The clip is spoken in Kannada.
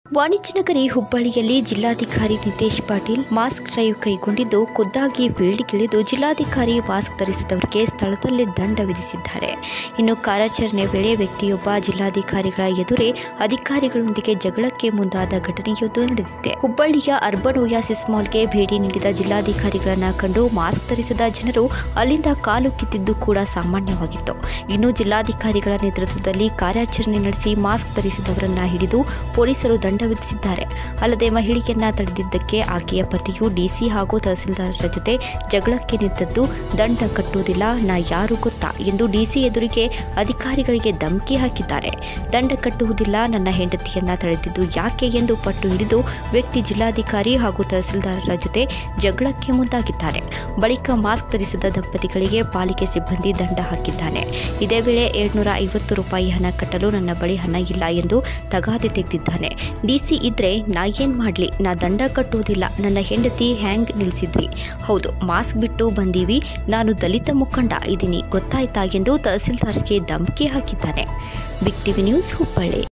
ವಾಣಿಜ್ಯ ನಗರಿ ಹುಬ್ಬಳ್ಳಿಯಲ್ಲಿ ಜಿಲ್ಲಾಧಿಕಾರಿ ನಿತೇಶ್ ಪಾಟೀಲ್ ಮಾಸ್ಕ್ ಡ್ರೈವ್ ಕೈಗೊಂಡಿದ್ದು ಖುದ್ದಾಗಿ ಫೀಲ್ಡ್ಗಿಳಿದು ಜಿಲ್ಲಾಧಿಕಾರಿ ಮಾಸ್ಕ್ ಧರಿಸಿದವರಿಗೆ ಸ್ಥಳದಲ್ಲೇ ದಂಡ ವಿಧಿಸಿದ್ದಾರೆ ಇನ್ನು ಕಾರ್ಯಾಚರಣೆ ವೇಳೆ ವ್ಯಕ್ತಿಯೊಬ್ಬ ಜಿಲ್ಲಾಧಿಕಾರಿಗಳ ಎದುರೇ ಅಧಿಕಾರಿಗಳೊಂದಿಗೆ ಜಗಳಕ್ಕೆ ಮುಂದಾದ ಘಟನೆಯೊಂದು ನಡೆದಿದೆ ಹುಬ್ಬಳ್ಳಿಯ ಅರ್ಬನ್ ಒಯಾಸಿಸ್ ಮಾಲ್ಗೆ ಭೇಟಿ ನೀಡಿದ ಜಿಲ್ಲಾಧಿಕಾರಿಗಳನ್ನ ಕಂಡು ಮಾಸ್ಕ್ ಧರಿಸಿದ ಜನರು ಅಲ್ಲಿಂದ ಕಾಲು ಕಿತ್ತಿದ್ದು ಕೂಡ ಸಾಮಾನ್ಯವಾಗಿತ್ತು ಇನ್ನು ಜಿಲ್ಲಾಧಿಕಾರಿಗಳ ನೇತೃತ್ವದಲ್ಲಿ ಕಾರ್ಯಾಚರಣೆ ನಡೆಸಿ ಮಾಸ್ಕ್ ಧರಿಸಿದವರನ್ನ ಹಿಡಿದು ಪೊಲೀಸರು ದಂಡ ವಿಧಿಸಿದ್ದಾರೆ ಅಲ್ಲದೆ ಮಹಿಳೆಯನ್ನ ತಡೆದಿದ್ದಕ್ಕೆ ಆಕೆಯ ಪತಿಯು ಡಿಸಿ ಹಾಗೂ ತಹಸೀಲ್ದಾರರ ಜೊತೆ ಜಗಳಕ್ಕೆ ನಿಂತದ್ದು ದಂಡ ಕಟ್ಟುವುದಿಲ್ಲ ನಾ ಯಾರು ಗೊತ್ತಾ ಎಂದು ಡಿಸಿ ಎದುರಿಗೆ ಅಧಿಕಾರಿಗಳಿಗೆ ಧಮಕಿ ಹಾಕಿದ್ದಾರೆ ದಂಡ ಕಟ್ಟುವುದಿಲ್ಲ ನನ್ನ ಹೆಂಡತಿಯನ್ನ ತಡೆದಿದ್ದು ಯಾಕೆ ಎಂದು ಪಟ್ಟು ಹಿಡಿದು ವ್ಯಕ್ತಿ ಜಿಲ್ಲಾಧಿಕಾರಿ ಹಾಗೂ ತಹಸೀಲ್ದಾರರ ಜೊತೆ ಜಗಳಕ್ಕೆ ಮುಂದಾಗಿದ್ದಾರೆ ಬಳಿಕ ಮಾಸ್ಕ್ ಧರಿಸಿದ ದಂಪತಿಗಳಿಗೆ ಪಾಲಿಕೆ ಸಿಬ್ಬಂದಿ ದಂಡ ಹಾಕಿದ್ದಾನೆ ಇದೇ ವೇಳೆ ಏಳ್ನೂರ ಐವತ್ತು ರೂಪಾಯಿ ಹಣ ಕಟ್ಟಲು ನನ್ನ ಬಳಿ ಹಣ ಇಲ್ಲ ಎಂದು ತಗಾದೆ ತೆಗೆದಿದ್ದಾನೆ ಡಿಸಿ ಇದ್ರೆ ನಾ ಏನ್ ಮಾಡ್ಲಿ ನಾ ದಂಡ ಕಟ್ಟುವುದಿಲ್ಲ ನನ್ನ ಹೆಂಡತಿ ಹ್ಯಾಂಗ್ ನಿಲ್ಸಿದ್ರಿ ಹೌದು ಮಾಸ್ಕ್ ಬಿಟ್ಟು ಬಂದೀವಿ ನಾನು ದಲಿತ ಮುಖಂಡ ಇದ್ದೀನಿ ಗೊತ್ತಾಯ್ತಾ ಎಂದು ತಹಸೀಲ್ದಾರ್ಗೆ ಧಮಕಿ ಹಾಕಿದ್ದಾನೆ ಬಿಗ್ ಟಿವಿ ನ್ಯೂಸ್ ಹುಬ್ಬಳ್ಳಿ